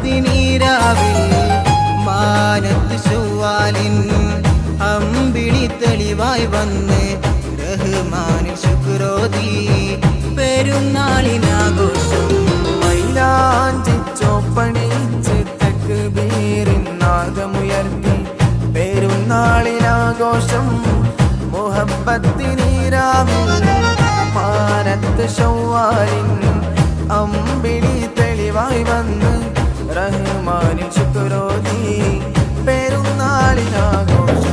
മുഹബത്തിനീരാവിൽ മാനത്ത് ചൊവ്വാലിൻ അമ്പിളി തെളിവായി വന്ന് റഹ്മാനിൽ ശുക്രോതി പെരുന്നാളിനാഘോഷം മൈലാഞ്ചി ചോപ്പണിച്ച് തെക്ക് ബീറിനാദമുയർത്തി പെരുന്നാളിനാഘോഷം മുഹബത്തിനീരാവിൽ മാനത്ത് ഷൗവാലിൻ അമ്പിളി തെളിവായി വന്ന് റഹ്മാനിൽ ശുക്രോതി പെരുന്നാളിനാഘോഷം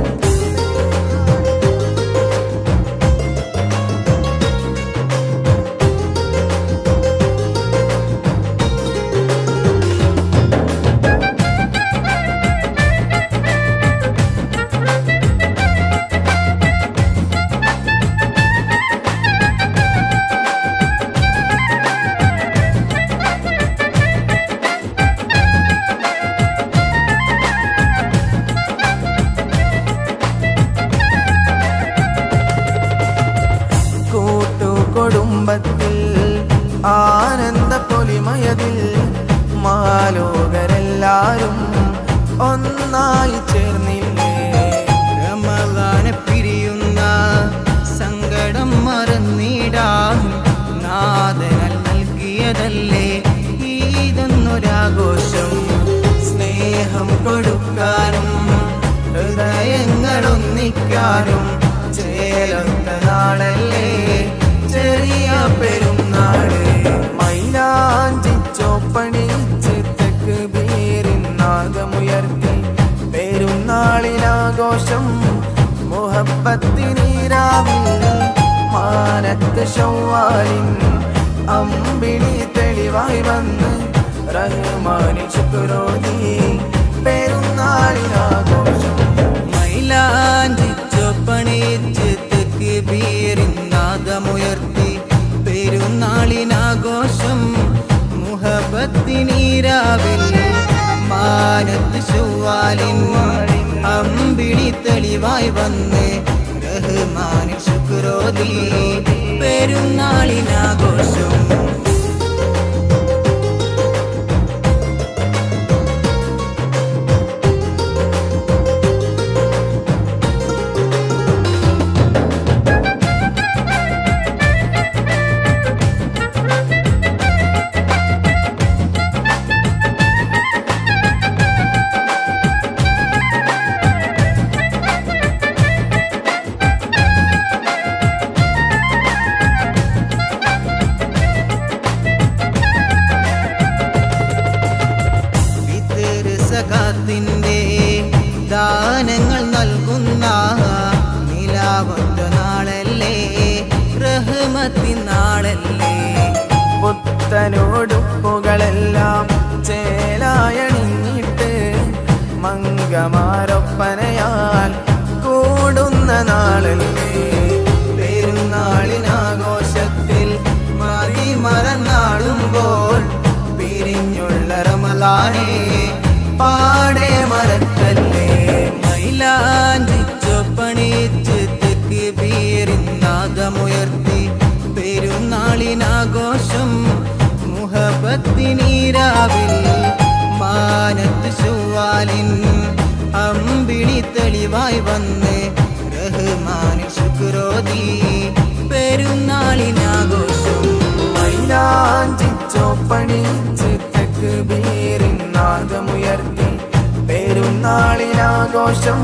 കൂട്ടുകുടുംബത്തിൽ ആനന്ദ പൊലിമയതിൽ മാലോകരെല്ലാരും ഒന്നായി ചേർന്നില്ലേ റമദാനെ പിരിയുന്ന സങ്കടം മറന്നിടാൻ നാദനൽ നൽകിയതല്ലേ ഈതൊന്നൊരാഘോഷം സ്നേഹം കൊടുക്കാനും ഹൃദയങ്ങൾ ഒന്നിക്കാനും ചേലൊത്ത നാളല്ലേ ചെറിയ പെരുന്നാള് മൈലാഞ്ചി ചോപ്പണിച്ച് തെക്ക് ബീറിനാഗമുയർത്തി പെരുന്നാളിനാഘോഷം മുഹബത്തിനീരാവിൽ മാനത്ത് ഷൗവാലിൻ അമ്പിളി തെളിവായി വന്ന് റഹ്മാനി ശുക്രോതി പെരുന്നാളിനാഘോഷം മൈലാഞ്ചി ചൊപ്പണിച്ച് തെക്ക് ബീറിനാദമുയർത്തി പെരുന്നാളിനാഘോഷം മുഹബത്തിനീരാവിൽ മാനത്ത് ചൊവ്വാലിൻ അമ്പിളി തെളിവായി വന്ന് റഹ്മാനിൽ ശുക്രോതി പെരുന്നാളിനാഘോഷം വിതർ സഖാത്തിന്റെ ദാനങ്ങൾ നൽകുന്ന നിലാവത്ത നാളല്ലേ റഹ്മത്തിൻ നാളല്ലേ പുത്തനോടുപ്പുകളെല്ലാം ചേലായണിഞ്ഞിട്ട് മംഗമാരൊപ്പനയാൽ കൂടുന്ന നാളല്ലേ പെരുന്നാളിനാഘോഷത്തിൽ മറി മറന്നാളുമ്പോൾ പിരിഞ്ഞുള്ള റമലാനെ പാടെ മറക്കല്ലേ മൈലാഞ്ചി ചൊപ്പണിച്ച് തെക്ക് ബീറിനാദമുയർത്തി പെരുന്നാളിനാഘോഷം മുഹബത്തിനീരാവിൽ മാനത്ത് ചൊവ്വാലിൻ അമ്പിളി തെളിവായി വന്ന് റഹ്മാനിൽ ശുക്രോതി പെരുന്നാളിനാഘോഷം മൈലാഞ്ചി ചോപ്പണിച്ച് തെക്ക് ബീറിനാദമുയർത്തി പെരുന്നാളിനാഘോഷം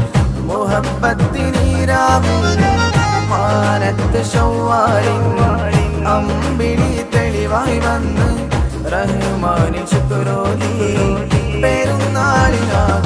മുഹബത്തിനീരാവിൽ മാനത്ത് ഷൗവാലിൻ അമ്പിളി തെളിവായി വന്ന് റഹ്മാനി ശുക്രോതി പെരുന്നാളിനാഘോഷം